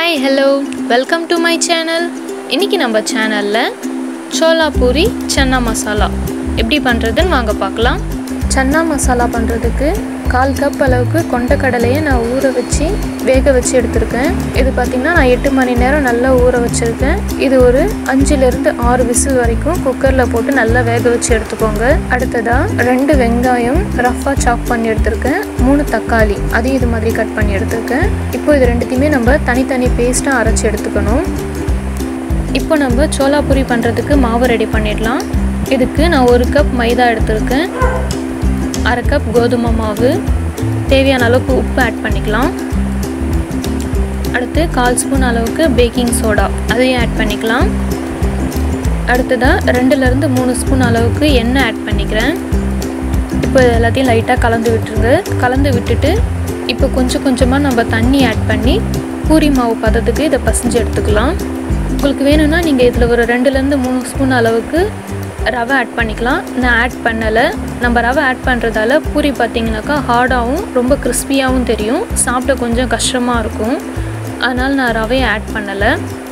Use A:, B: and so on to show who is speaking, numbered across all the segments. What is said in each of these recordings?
A: hi hello welcome to my channel இன்றைக்கி நம்ம சேனலில் சோலா பூரி சன்னா மசாலா எப்படி பண்ணுறதுன்னு வாங்க பார்க்கலாம் சன்னா மசாலா பண்ணுறதுக்கு கால் கப் அளவுக்கு கொண்டக்கடலையை நான் ஊற வச்சு வேக வச்சு எடுத்திருக்கேன் இது பார்த்திங்கன்னா நான் எட்டு மணி நேரம் நல்லா ஊற வச்சுருக்கேன் இது ஒரு அஞ்சுலேருந்து ஆறு விசில் வரைக்கும் குக்கரில் போட்டு நல்லா வேக வச்சு எடுத்துக்கோங்க அடுத்ததாக ரெண்டு வெங்காயம் ரஃபாக சாப் பண்ணி எடுத்திருக்கேன் மூணு தக்காளி அதையும் இது மாதிரி கட் பண்ணி எடுத்திருக்கேன் இப்போ இது ரெண்டுத்தையுமே நம்ம தனித்தனி பேஸ்ட்டாக அரைச்சி எடுத்துக்கணும் இப்போ நம்ம சோலா பூரி பண்ணுறதுக்கு மாவு ரெடி பண்ணிடலாம் இதுக்கு நான் ஒரு கப் மைதா எடுத்திருக்கேன் அரை கப் கோதுமை மாவு தேவையான அளவுக்கு உப்பு ஆட் பண்ணிக்கலாம் அடுத்து கால் ஸ்பூன் அளவுக்கு பேக்கிங் சோடா அதையும் ஆட் பண்ணிக்கலாம் அடுத்ததாக ரெண்டுலேருந்து மூணு ஸ்பூன் அளவுக்கு எண்ணெய் ஆட் பண்ணிக்கிறேன் இப்போ இது எல்லாத்தையும் லைட்டாக கலந்து விட்டுருங்க கலந்து விட்டுட்டு இப்போ கொஞ்சம் கொஞ்சமாக நம்ம தண்ணி ஆட் பண்ணி பூரி மாவு பதத்துக்கு இதை பசைஞ்சு எடுத்துக்கலாம் உங்களுக்கு வேணும்னா நீங்கள் இதில் ஒரு ரெண்டுலேருந்து மூணு ஸ்பூன் அளவுக்கு ரவை ஆட் பண்ணிக்கலாம் நான் ஆட் பண்ணலை நம்ம ரவை ஆட் பண்ணுறதால பூரி பார்த்திங்கனாக்கா ஹார்டாகவும் ரொம்ப கிறிஸ்பியாகவும் தெரியும் சாப்பிட கொஞ்சம் கஷ்டமாக இருக்கும் அதனால் நான் ரவையை ஆட் பண்ணலை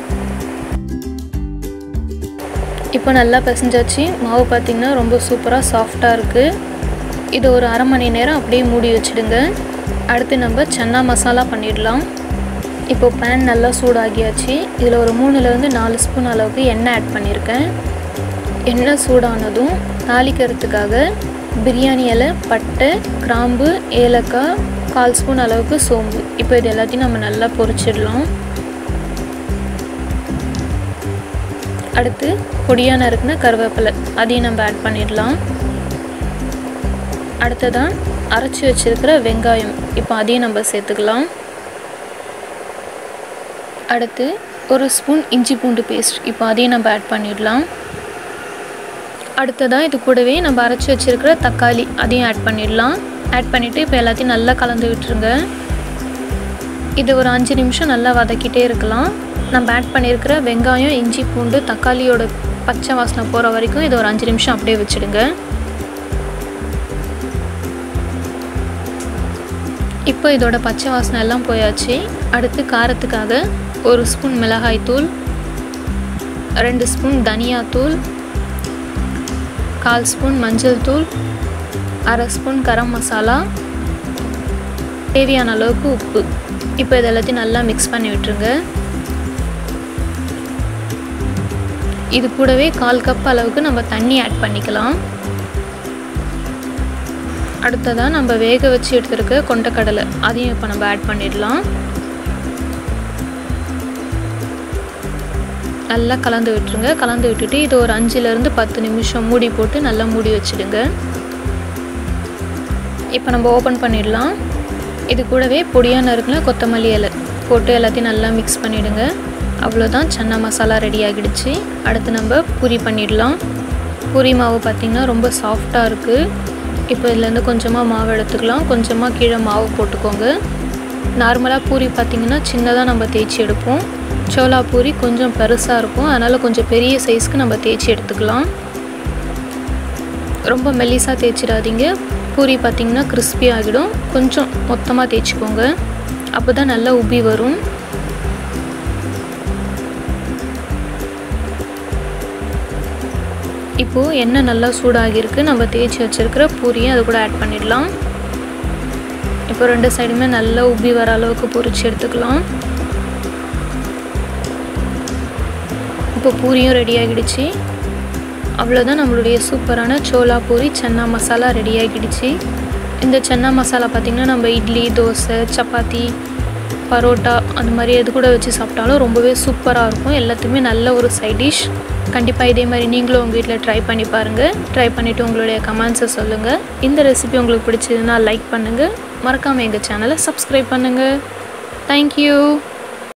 A: இப்போ நல்லா பிசைஞ்சாச்சு மாவு பார்த்திங்கன்னா ரொம்ப சூப்பராக சாஃப்டாக இருக்குது இது ஒரு அரை மணி நேரம் அப்படியே மூடி வச்சுடுங்க அடுத்து நம்ம சன்னா மசாலா பண்ணிடலாம் இப்போ பேன் நல்லா சூடாகியாச்சு இதில் ஒரு மூணுலேருந்து நாலு ஸ்பூன் அளவுக்கு எண்ணெய் ஆட் பண்ணியிருக்கேன் எண்ணெய் சூடானதும் தாளிக்கிறதுக்காக பிரியாணி இலை பட்டை கிராம்பு ஏலக்காய் கால் ஸ்பூன் அளவுக்கு சோம்பு இப்போ இது எல்லாத்தையும் நம்ம நல்லா பொரிச்சிடலாம் அடுத்து பொடியாக நறுக்குன கருவேப்பிலை அதையும் நம்ம ஆட் பண்ணிடலாம் அடுத்ததான் அரைச்சி வச்சிருக்கிற வெங்காயம் இப்போ அதையும் நம்ம சேர்த்துக்கலாம் அடுத்து ஒரு ஸ்பூன் இஞ்சி பூண்டு பேஸ்ட் இப்போ அதையும் நம்ம ஆட் பண்ணிடலாம் அடுத்ததாக இது கூடவே நம்ம அரைச்சி வச்சுருக்கிற தக்காளி அதையும் ஆட் பண்ணிடலாம் ஆட் பண்ணிவிட்டு இப்போ எல்லாத்தையும் நல்லா கலந்து விட்டுருங்க இது ஒரு அஞ்சு நிமிஷம் நல்லா வதக்கிட்டே இருக்கலாம் நம்ம ஆட் பண்ணியிருக்கிற வெங்காயம் இஞ்சி பூண்டு தக்காளியோட பச்சை வாசனை போகிற வரைக்கும் இது ஒரு அஞ்சு நிமிஷம் அப்படியே வச்சுடுங்க இப்போ இதோட பச்சை வாசனை எல்லாம் போயாச்சு அடுத்து காரத்துக்காக ஒரு ஸ்பூன் மிளகாய் தூள் ரெண்டு ஸ்பூன் தனியாத்தூள் கால் ஸ்பூன் மஞ்சள் தூள் அரை ஸ்பூன் கரம் மசாலா தேவையான அளவுக்கு உப்பு இப்போ இது எல்லாத்தையும் நல்லா மிக்ஸ் பண்ணி விட்டுருங்க இது கூடவே கால் கப் அளவுக்கு நம்ம தண்ணி ஆட் பண்ணிக்கலாம் அடுத்ததாக நம்ம வேக வச்சு எடுத்துருக்க கொண்டக்கடலை அதையும் இப்போ நம்ம ஆட் பண்ணிடலாம் நல்லா கலந்து விட்டுருங்க கலந்து விட்டுட்டு இது ஒரு அஞ்சுலேருந்து பத்து நிமிஷம் மூடி போட்டு நல்லா மூடி வச்சுடுங்க இப்போ நம்ம ஓப்பன் பண்ணிடலாம் இது கூடவே பொடியான இருக்குல்ல கொத்தமல்லி இலை போட்டு எல்லாத்தையும் நல்லா மிக்ஸ் பண்ணிவிடுங்க அவ்வளோதான் சன்னா மசாலா ரெடி ஆகிடுச்சு அடுத்து நம்ம பூரி பண்ணிடலாம் பூரி மாவு பார்த்திங்கன்னா ரொம்ப சாஃப்டாக இருக்குது இப்போ இதுலேருந்து கொஞ்சமாக மாவு எடுத்துக்கலாம் கொஞ்சமாக கீழே மாவு போட்டுக்கோங்க நார்மலாக பூரி பார்த்திங்கன்னா சின்னதாக நம்ம தேய்ச்சி எடுப்போம் சோலா பூரி கொஞ்சம் பெருசாக இருக்கும் அதனால் கொஞ்சம் பெரிய சைஸ்க்கு நம்ம தேய்ச்சி எடுத்துக்கலாம் ரொம்ப மெல்லிஸாக தேய்ச்சிடாதீங்க பூரி பார்த்திங்கன்னா கிறிஸ்பி ஆகிடும் கொஞ்சம் மொத்தமாக தேய்ச்சிக்கோங்க அப்போ தான் நல்லா உப்பி வரும் இப்போது எண்ணெய் நல்லா சூடாகிருக்கு நம்ம தேய்ச்சி வச்சுருக்கிற பூரியை அது கூட ஆட் பண்ணிடலாம் இப்போ ரெண்டு சைடுமே நல்லா உப்பி வர அளவுக்கு பொரிச்சு எடுத்துக்கலாம் இப்போ பூரியும் ரெடி ஆகிடுச்சு அவ்வளோதான் நம்மளுடைய சூப்பரான சோலா பூரி சன்னா மசாலா ரெடி ஆகிடுச்சு இந்த சன்னா மசாலா பார்த்திங்கன்னா நம்ம இட்லி தோசை சப்பாத்தி பரோட்டா அந்த மாதிரி எது கூட வச்சு சாப்பிட்டாலும் ரொம்பவே சூப்பராக இருக்கும் எல்லாத்துக்குமே நல்ல ஒரு சைட் டிஷ் கண்டிப்பாக இதே மாதிரி நீங்களும் உங்கள் வீட்டில் ட்ரை பண்ணி பாருங்கள் ட்ரை பண்ணிவிட்டு உங்களுடைய கமெண்ட்ஸை சொல்லுங்கள் இந்த ரெசிபி உங்களுக்கு பிடிச்சதுன்னா லைக் பண்ணுங்கள் மறக்காமல் எங்கள் சேனலை சப்ஸ்கிரைப் பண்ணுங்கள் தேங்க்யூ